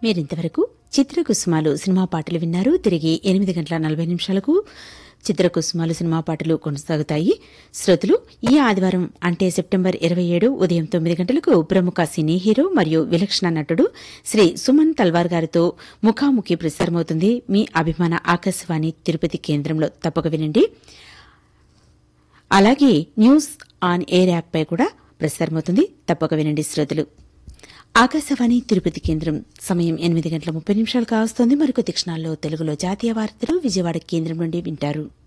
మీరింతవరకు చిత్రకుసుమాలు సినిమా పాటలు విన్నారు తిరిగి ఎనిమిది గంటల నలభై నిమిషాలకు చిత్రకుసుమాలు సినిమా పాటలు కొనసాగుతాయి శ్రోతలు ఈ ఆదివారం అంటే సెప్టెంబర్ ఇరవై ఏడు ఉదయం తొమ్మిది గంటలకు ప్రముఖ సినీ హీరో మరియు విలక్షణ నటుడు శ్రీ సుమన్ తల్వార్ గారితో ముఖాముఖి ప్రసారమవుతుంది మీ అభిమాన ఆకాశవాణి తిరుపతి కేంద్రంలో తప్పక వినండి అలాగే న్యూస్ ఆన్ ఎయిర్ యాప్పై కూడా ప్రసారమవుతుంది తప్పక వినండి శ్రోతలు ఆకాశవాణి తిరుపతి కేంద్రం సమయం ఎనిమిది గంటల ముప్పై నిమిషాలు కావస్తోంది మరికొద్ది క్షణాల్లో తెలుగులో జాతీయ వార్తలు విజయవాడ కేంద్రం నుండి వింటారు